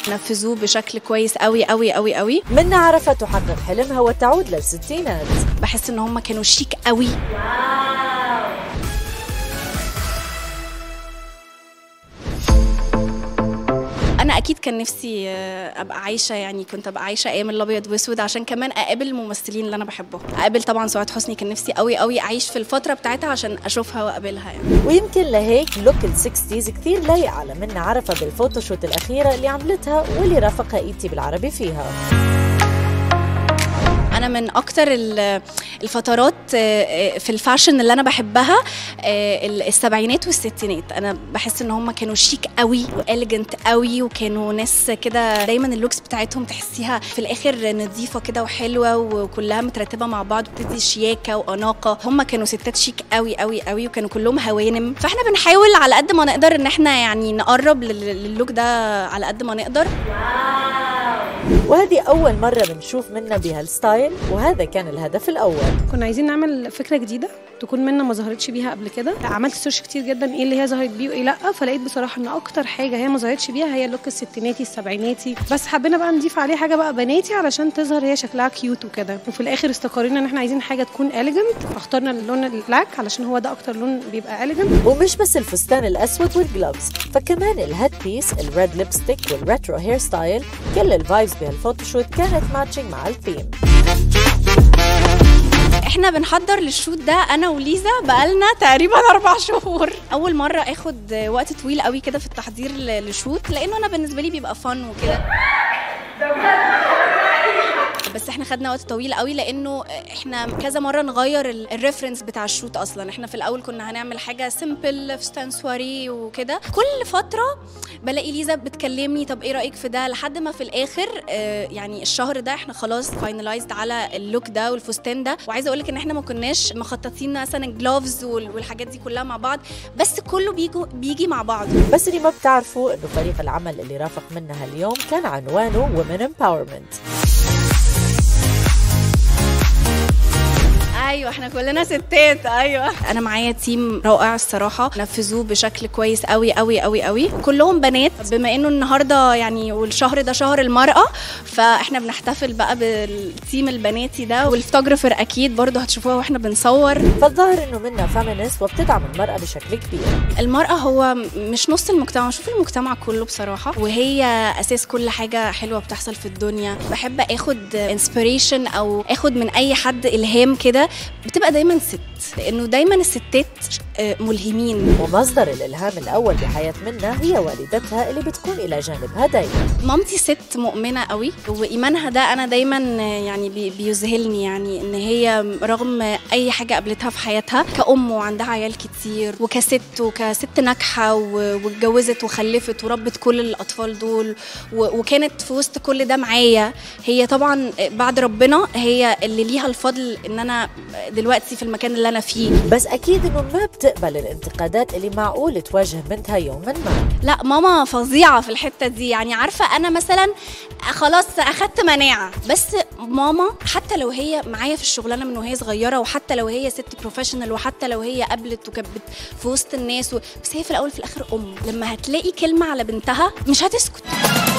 نفذوه بشكل كويس قوي قوي قوي قوي منا عرفة تحقق حلمها وتعود للستينات بحس ان هم كانوا شيك قوي انا اكيد كان نفسي آه، ابقى عايشه يعني كنت ابقى عايشه ايام الابيض واسود عشان كمان اقابل الممثلين اللي انا بحبهم اقابل طبعا سعاد حسني كان نفسي قوي قوي اعيش في الفتره بتاعتها عشان اشوفها واقابلها يعني ويمكن لهيك لوك السكستيز كثير لايق على منا عرفة بالفوتوشوت الأخيرة اللي عملتها واللي رافقها إيتي بالعربي فيها انا من اكتر ال- الفترات آه، آه، في الفاشن اللي انا بحبها آه، ال- السبعينات والستينات انا بحس ان هم كانوا شيك قوي واليجنت قوي وكانوا ناس كده دايما اللوكس بتاعتهم تحسيها في الاخر نظيفه كده وحلوه وكلها مترتبه مع بعض بتدي شياكه واناقه هم كانوا ستات شيك قوي قوي قوي وكانوا كلهم هوانم فاحنا بنحاول على قد ما نقدر ان احنا يعني نقرب لل- للوك ده على قد ما نقدر وهذه أول مرة بنشوف منا بهالستايل وهذا كان الهدف الأول كنا عايزين نعمل فكره جديده تكون منا ما ظهرتش بيها قبل كده عملت سيرش كتير جدا ايه اللي هي ظهرت بيه وايه لا فلقيت بصراحه ان اكتر حاجه هي ما ظهرتش بيها هي اللوك الستيناتي السبعيناتي بس حبينا بقى نضيف عليه حاجه بقى بناتي علشان تظهر هي شكلها كيوت وكده وفي الاخر استقرينا ان احنا عايزين حاجه تكون اليجنت فاخترنا اللون البلاك علشان هو ده اكتر لون بيبقى اليجنت ومش بس الفستان الأسود والجلوفز فكمان الهيد بيس الريد ليبستيك والريترو هير ستايل كل الفايبز بهالفوتوشوت كانت ماتشنج مع الثيم احنا بنحضر للشوت ده انا وليزا بقالنا تقريبا اربع شهور اول مره اخد وقت طويل قوي كده في التحضير ل- لشوت لانه انا بالنسبه لي بيبقى فن وكده بس احنا خدنا وقت طويل قوي لانه احنا كذا مره نغير ال- الريفرنس بتاع الشوت اصلا احنا في الاول كنا هنعمل حاجه سيمبل فستان سواري وكده كل فتره بلاقي ليزا بتكلمني طب ايه رايك في ده لحد ما في الاخر آه، يعني الشهر ده احنا خلاص فاينلايزد على اللوك ده والفستان ده وعايزه اقول لك ان احنا ما كناش مخططين مثلا الجلوفز والحاجات دي كلها مع بعض بس كله بيجو بيجي مع بعض بس اللي ما بتعرفوا انه فريق العمل اللي رافق منها اليوم كان عنوانه Women Empowerment ايوه احنا كلنا ستات ايوه انا معايا تيم رائع الصراحه نفذوه بشكل كويس قوي قوي قوي قوي كلهم بنات بما انه النهارده يعني والشهر ده شهر المراه فاحنا بنحتفل بقى بالتيم البناتي ده والفوتوجرافر اكيد برضه هتشوفوها واحنا بنصور فالظاهر انه منا فيمينست وبتدعم المرأة بشكل كبير المرأة هو مش نص المجتمع شوف المجتمع كله بصراحة وهي أساس كل حاجة حلوة بتحصل في الدنيا بحب أخد انسبيريشن أو أخد من أي حد إلهام كده بتبقى دايما ست لأنه دايما الستات آه، ملهمين ومصدر الإلهام الأول بحياة منا هي والدتها اللي بتكون إلى جانبها دايما مامتي ست مؤمنة قوي وإيمانها ده أنا دايما يعني بي- بيذهلني يعني إن هي رغم أي حاجة قابلتها في حياتها كأم وعندها عيال كتير وكست وكست ناجحة و- واتجوزت وخلفت وربت كل الأطفال دول و- وكانت في وسط كل ده معايا هي طبعا بعد ربنا هي اللي ليها الفضل إن أنا دلوقتي في المكان اللي أنا فيه بس أكيد إنه ما بتقبل الانتقادات اللي معقول تواجه بنتها يوما ما لا ماما فظيعه في الحته دي يعني عارفه انا مثلا خلاص اخدت مناعه بس ماما حتى لو هي معايا في الشغلانه من وهي صغيره وحتى لو هي ست بروفيشنال وحتى لو هي قابلت وكانت بت- في وسط الناس و... بس هي في الاول في الاخر ام لما هتلاقي كلمه على بنتها مش هتسكت